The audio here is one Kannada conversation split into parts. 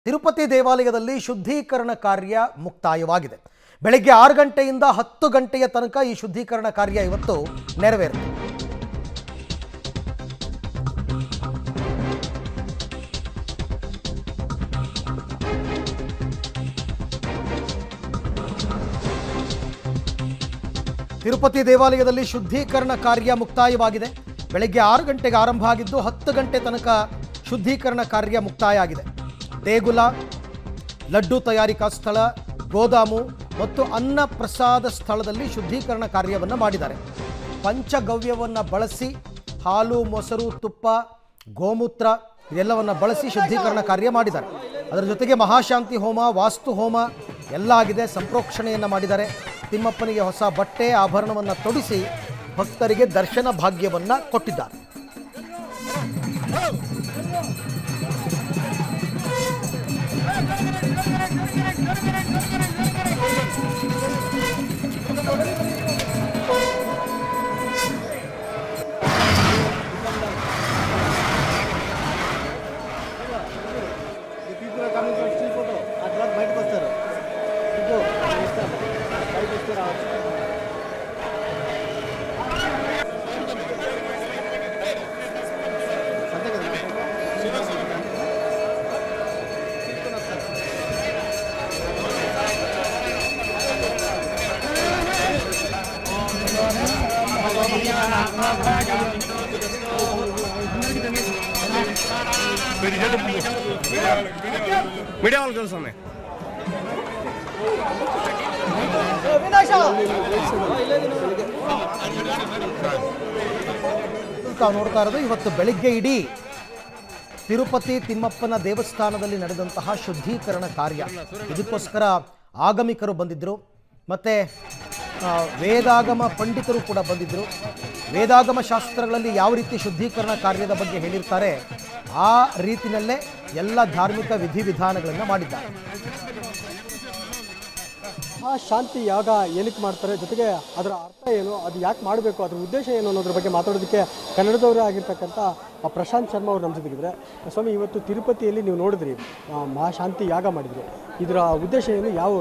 ತಿರುಪತಿ ದೇವಾಲಯದಲ್ಲಿ ಶುದ್ಧೀಕರಣ ಕಾರ್ಯ ಮುಕ್ತಾಯವಾಗಿದೆ ಬೆಳಗ್ಗೆ ಆರು ಗಂಟೆಯಿಂದ ಹತ್ತು ಗಂಟೆಯ ತನಕ ಈ ಶುದ್ಧೀಕರಣ ಕಾರ್ಯ ಇವತ್ತು ನೆರವೇರಿತು ತಿರುಪತಿ ದೇವಾಲಯದಲ್ಲಿ ಶುದ್ಧೀಕರಣ ಕಾರ್ಯ ಮುಕ್ತಾಯವಾಗಿದೆ ಬೆಳಗ್ಗೆ ಆರು ಗಂಟೆಗೆ ಆರಂಭ ಆಗಿದ್ದು ಹತ್ತು ಗಂಟೆ ತನಕ ಶುದ್ಧೀಕರಣ ಕಾರ್ಯ ಮುಕ್ತಾಯ ಆಗಿದೆ ದೇಗುಲ ಲಡ್ಡು ತಯಾರಿಕಾ ಸ್ಥಳ ಗೋದಾಮು ಮತ್ತು ಅನ್ನ ಪ್ರಸಾದ ಸ್ಥಳದಲ್ಲಿ ಶುದ್ಧೀಕರಣ ಕಾರ್ಯವನ್ನು ಮಾಡಿದ್ದಾರೆ ಪಂಚಗವ್ಯವನ್ನು ಬಳಸಿ ಹಾಲು ಮೊಸರು ತುಪ್ಪ ಗೋಮೂತ್ರ ಇದೆಲ್ಲವನ್ನು ಬಳಸಿ ಶುದ್ಧೀಕರಣ ಕಾರ್ಯ ಮಾಡಿದ್ದಾರೆ ಅದರ ಜೊತೆಗೆ ಮಹಾಶಾಂತಿ ಹೋಮ ವಾಸ್ತು ಹೋಮ ಎಲ್ಲ ಆಗಿದೆ ಸಂಪ್ರೋಕ್ಷಣೆಯನ್ನು ಮಾಡಿದ್ದಾರೆ ತಿಮ್ಮಪ್ಪನಿಗೆ ಹೊಸ ಬಟ್ಟೆ ಆಭರಣವನ್ನು ತೊಡಿಸಿ ಭಕ್ತರಿಗೆ ದರ್ಶನ ಭಾಗ್ಯವನ್ನು ಕೊಟ್ಟಿದ್ದಾರೆ The people are coming from street photo. అటు వరకు బయటకు వస్తారు ఇదిగో ఇస్తాను బయటకు వస్తే రావచ్చు అంతే కదా మీడియా వాళ్ళకి తెలుసు అన్నయ్య ತಾವು ನೋಡ್ತಾ ಇರೋದು ಇವತ್ತು ಬೆಳಿಗ್ಗೆ ಇಡೀ ತಿರುಪತಿ ತಿಮ್ಮಪ್ಪನ ದೇವಸ್ಥಾನದಲ್ಲಿ ನಡೆದಂತಹ ಶುದ್ಧೀಕರಣ ಕಾರ್ಯ ಇದಕ್ಕೋಸ್ಕರ ಆಗಮಿಕರು ಬಂದಿದ್ದರು ಮತ್ತು ವೇದಾಗಮ ಪಂಡಿತರು ಕೂಡ ಬಂದಿದ್ದರು ವೇದಾಗಮ ಶಾಸ್ತ್ರಗಳಲ್ಲಿ ಯಾವ ರೀತಿ ಶುದ್ಧೀಕರಣ ಕಾರ್ಯದ ಬಗ್ಗೆ ಹೇಳಿರ್ತಾರೆ ಆ ರೀತಿಯಲ್ಲೇ ಎಲ್ಲ ಧಾರ್ಮಿಕ ವಿಧಿವಿಧಾನಗಳನ್ನು ಮಾಡಿದ್ದಾರೆ ಆ ಶಾಂತಿ ಯಾಗ ಏನಕ್ಕೆ ಮಾಡ್ತಾರೆ ಜೊತೆಗೆ ಅದರ ಅರ್ಥ ಏನು ಅದು ಯಾಕೆ ಮಾಡಬೇಕು ಅದರ ಉದ್ದೇಶ ಏನು ಅನ್ನೋದ್ರ ಬಗ್ಗೆ ಮಾತಾಡೋದಕ್ಕೆ ಕನ್ನಡದವರೇ ಆಗಿರ್ತಕ್ಕಂಥ ಆ ಪ್ರಶಾಂತ್ ಶರ್ಮಾ ಅವರು ನಮ್ಮ ಜೊತೆಗಿದ್ರೆ ಸ್ವಾಮಿ ಇವತ್ತು ತಿರುಪತಿಯಲ್ಲಿ ನೀವು ನೋಡಿದ್ರಿ ಆ ಮಹಾಶಾಂತಿ ಯಾಗ ಮಾಡಿದ್ರಿ ಇದರ ಉದ್ದೇಶ ಏನು ಯಾವ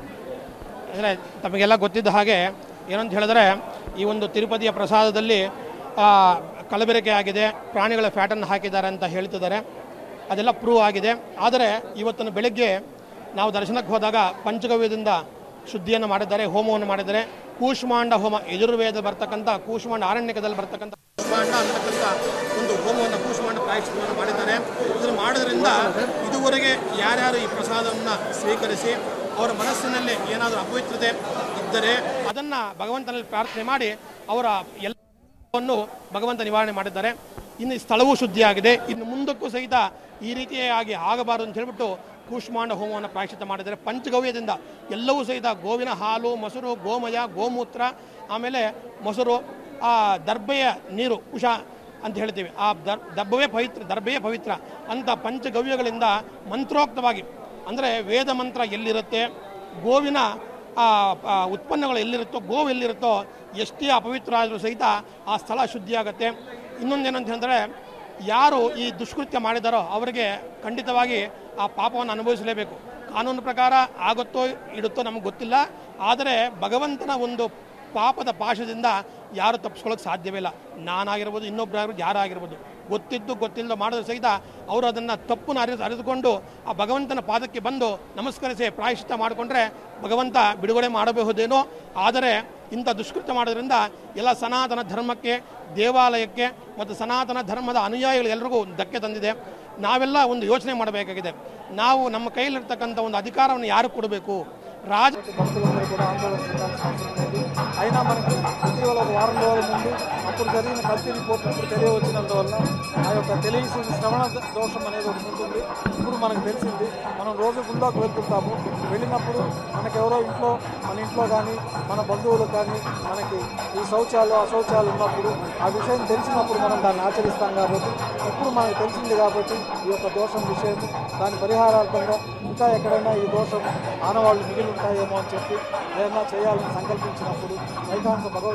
ಅಂದರೆ ತಮಗೆಲ್ಲ ಗೊತ್ತಿದ್ದ ಹಾಗೆ ಏನಂತ ಹೇಳಿದ್ರೆ ಈ ಒಂದು ತಿರುಪತಿಯ ಪ್ರಸಾದದಲ್ಲಿ ಆ, ಕಲಬೆರಕೆ ಆಗಿದೆ ಪ್ರಾಣಿಗಳ ಫ್ಯಾಟನ್ನು ಹಾಕಿದ್ದಾರೆ ಅಂತ ಹೇಳ್ತಿದ್ದಾರೆ ಅದೆಲ್ಲ ಪ್ರೂವ್ ಆಗಿದೆ ಆದರೆ ಇವತ್ತಿನ ಬೆಳಗ್ಗೆ ನಾವು ದರ್ಶನಕ್ಕೆ ಹೋದಾಗ ಪಂಚಗವ್ಯದಿಂದ ಶುದ್ಧಿಯನ್ನು ಮಾಡಿದ್ದಾರೆ ಹೋಮವನ್ನು ಮಾಡಿದ್ದಾರೆ ಕೂಷ್ಮಾಂಡ ಹೋಮ ಯಜುರ್ವೇದ ಬರ್ತಕ್ಕಂಥ ಕೂಷ್ಮಾಂಡ ಆರಣ್ಯಕದಲ್ಲಿ ಬರ್ತಕ್ಕಂಥ ಕೂಷ್ಮಾಂಡ ಅಂತಕ್ಕಂಥ ಒಂದು ಹೋಮವನ್ನು ಕೂಷ್ಮಾಂಡ ಪ್ರಾಯಶ್ಚಿತವನ್ನು ಮಾಡಿದ್ದಾರೆ ಇದನ್ನು ಮಾಡೋದ್ರಿಂದ ಇದುವರೆಗೆ ಯಾರ್ಯಾರು ಈ ಪ್ರಸಾದವನ್ನು ಸ್ವೀಕರಿಸಿ ಅವರ ಮನಸ್ಸಿನಲ್ಲಿ ಏನಾದರೂ ಅಪವಿತ್ರತೆ ಇದ್ದರೆ ಅದನ್ನು ಭಗವಂತನಲ್ಲಿ ಪ್ರಾರ್ಥನೆ ಮಾಡಿ ಅವರ ಎಲ್ಲವನ್ನು ಭಗವಂತ ನಿವಾರಣೆ ಮಾಡಿದ್ದಾರೆ ಇನ್ನು ಈ ಸ್ಥಳವೂ ಶುದ್ಧಿಯಾಗಿದೆ ಇನ್ನು ಮುಂದಕ್ಕೂ ಸಹಿತ ಈ ರೀತಿಯಾಗಿ ಆಗಬಾರದು ಅಂತ ಹೇಳ್ಬಿಟ್ಟು ಕೂಷ್ಮಾಂಡ ಹೋಮವನ್ನು ಪ್ರಾಯಶ್ಚಿತ ಮಾಡಿದ್ದಾರೆ ಪಂಚಗವ್ಯದಿಂದ ಎಲ್ಲವೂ ಸಹಿತ ಗೋವಿನ ಹಾಲು ಮೊಸರು ಗೋಮಯ ಗೋಮೂತ್ರ ಆಮೇಲೆ ಮೊಸರು ಆ ದರ್ಬೆಯ ನೀರು ಕುಶ ಅಂತ ಹೇಳ್ತೀವಿ ಆ ದರ್ ದಬ್ಬವೇ ಪವಿತ್ರ ದರ್ಬೆಯೇ ಪವಿತ್ರ ಅಂತ ಪಂಚಗವ್ಯಗಳಿಂದ ಮಂತ್ರೋಕ್ತವಾಗಿ ಅಂದರೆ ವೇದ ಮಂತ್ರ ಎಲ್ಲಿರುತ್ತೆ ಗೋವಿನ ಆ, ಆ, ಉತ್ಪನ್ನಗಳು ಎಲ್ಲಿರುತ್ತೋ ಗೋವು ಎಲ್ಲಿರುತ್ತೋ ಎಷ್ಟೇ ಅಪವಿತ್ರ ಆದರೂ ಸಹಿತ ಆ ಸ್ಥಳ ಶುದ್ಧಿಯಾಗತ್ತೆ ಇನ್ನೊಂದೇನಂತ ಹೇಳಿದ್ರೆ ಯಾರು ಈ ದುಷ್ಕೃತ್ಯ ಮಾಡಿದಾರೋ ಅವರಿಗೆ ಖಂಡಿತವಾಗಿ ಆ ಪಾಪವನ್ನು ಅನುಭವಿಸಲೇಬೇಕು ಕಾನೂನು ಪ್ರಕಾರ ಆಗುತ್ತೋ ಇಡುತ್ತೋ ನಮಗೆ ಗೊತ್ತಿಲ್ಲ ಆದರೆ ಭಗವಂತನ ಒಂದು ಪಾಪದ ಪಾಶದಿಂದ ಯಾರು ತಪ್ಪಿಸ್ಕೊಳ್ಳೋಕೆ ಸಾಧ್ಯವೇ ಇಲ್ಲ ನಾನಾಗಿರ್ಬೋದು ಇನ್ನೊಬ್ಬರಾಗಿರ್ಬೋದು ಯಾರಾಗಿರ್ಬೋದು ಗೊತ್ತಿದ್ದು ಗೊತ್ತಿಲ್ಲದ ಮಾಡಿದ್ರು ಸಹಿತ ಅವರು ಅದನ್ನು ತಪ್ಪನ್ನು ಅರಿದು ಅರಿದುಕೊಂಡು ಆ ಭಗವಂತನ ಪಾದಕ್ಕೆ ಬಂದು ನಮಸ್ಕರಿಸಿ ಪ್ರಾಯಶ್ಚಿತ್ತ ಮಾಡಿಕೊಂಡ್ರೆ ಭಗವಂತ ಬಿಡುಗಡೆ ಮಾಡಬಹುದೇನೋ ಆದರೆ ಇಂಥ ದುಷ್ಕೃತ್ಯ ಮಾಡೋದ್ರಿಂದ ಎಲ್ಲ ಸನಾತನ ಧರ್ಮಕ್ಕೆ ದೇವಾಲಯಕ್ಕೆ ಮತ್ತು ಸನಾತನ ಧರ್ಮದ ಅನುಯಾಯಿಗಳು ಎಲ್ರಿಗೂ ಧಕ್ಕೆ ತಂದಿದೆ ನಾವೆಲ್ಲ ಒಂದು ಯೋಚನೆ ಮಾಡಬೇಕಾಗಿದೆ ನಾವು ನಮ್ಮ ಕೈಯಲ್ಲಿರ್ತಕ್ಕಂಥ ಒಂದು ಅಧಿಕಾರವನ್ನು ಯಾರು కొడಬೇಕು రాజ భక్తులందరూ కూడా ఆందోళన చెందాల్సిన అవసరం ఉంది అయినా మనకి ఇటీవల ఒక వారం రోజుల ముందు అప్పుడు జరిగిన కల్తీ రిపోర్ట్ ఇప్పుడు తెలియవచ్చినందువల్ల ఆ యొక్క తెలియసిన శ్రవణ దోషం అనేది ఒకటి ఉంటుంది ఇప్పుడు మనకు తెలిసింది మనం రోజు గుళ్ళోకి వెళ్తుంటాము వెళ్ళినప్పుడు మనకి ఎవరో ఇంట్లో మన ఇంట్లో కానీ మన బంధువులు కానీ మనకి ఈ శౌచాలు అశౌచాలు ఉన్నప్పుడు ఆ విషయం తెలిసినప్పుడు మనం దాన్ని ఆచరిస్తాం కాబట్టి ఇప్పుడు మనకు తెలిసింది కాబట్టి ఈ యొక్క దోషం విషయం దాని పరిహారార్థంగా ఇంకా ఎక్కడైనా ఈ దోషం ఆనవాళ్ళు మిగిలి ఉంటాయేమో అని చెప్పి ఏదైనా చేయాలని సంకల్పించినప్పుడు వైకాంత భగవత్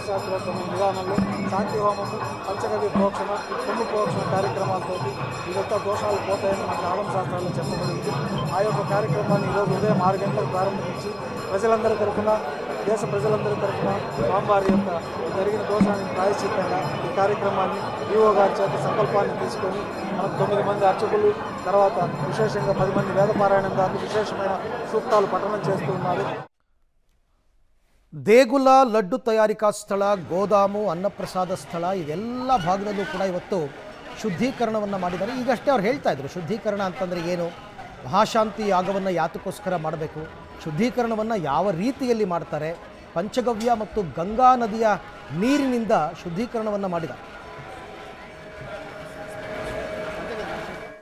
పంచాయతీరాజ్ విధానంలో శాంతి హోమము పంచగవ్య ప్రోక్షణ కొమ్ము ప్రోక్షణ కార్యక్రమాలతో ఇదంతా దోషాలు పోతాయని మనకు ఆగమ శాస్త్రాల్లో చెప్పబడింది ఆ యొక్క కార్యక్రమాన్ని ఈరోజు ఉదయం ఆరు గంటలకు ప్రారంభించి ప్రజలందరి తరఫున దేశ ప్రజలందరి తరఫున స్వామివారి యొక్క జరిగిన దోషానికి ప్రాయశ్చిత్తంగా ఈ కార్యక్రమాన్ని ఈఓ గారి చేత సంకల్పాన్ని తీసుకొని మనకు తొమ్మిది మంది అర్చకులు తర్వాత విశేషంగా పది మంది వేదపారాయణం దాన్ని విశేషమైన సూక్తాలు పఠనం చేస్తూ ఉన్నారు ದೇಗುಲ ಲಡ್ಡು ತಯಾರಿಕಾ ಸ್ಥಳ ಗೋದಾಮು ಅನ್ನಪ್ರಸಾದ ಸ್ಥಳ ಇವೆಲ್ಲ ಭಾಗದಲ್ಲೂ ಕೂಡ ಇವತ್ತು ಶುದ್ಧೀಕರಣವನ್ನು ಮಾಡಿದ್ದಾರೆ ಈಗಷ್ಟೇ ಅವ್ರು ಹೇಳ್ತಾ ಇದ್ರು ಶುದ್ಧೀಕರಣ ಅಂತಂದರೆ ಏನು ಮಹಾಶಾಂತಿ ಯಾಗವನ್ನು ಯಾತಕ್ಕೋಸ್ಕರ ಮಾಡಬೇಕು ಶುದ್ಧೀಕರಣವನ್ನು ಯಾವ ರೀತಿಯಲ್ಲಿ ಮಾಡ್ತಾರೆ ಪಂಚಗವ್ಯ ಮತ್ತು ಗಂಗಾ ನದಿಯ ನೀರಿನಿಂದ ಶುದ್ಧೀಕರಣವನ್ನು ಮಾಡಿದ್ದಾರೆ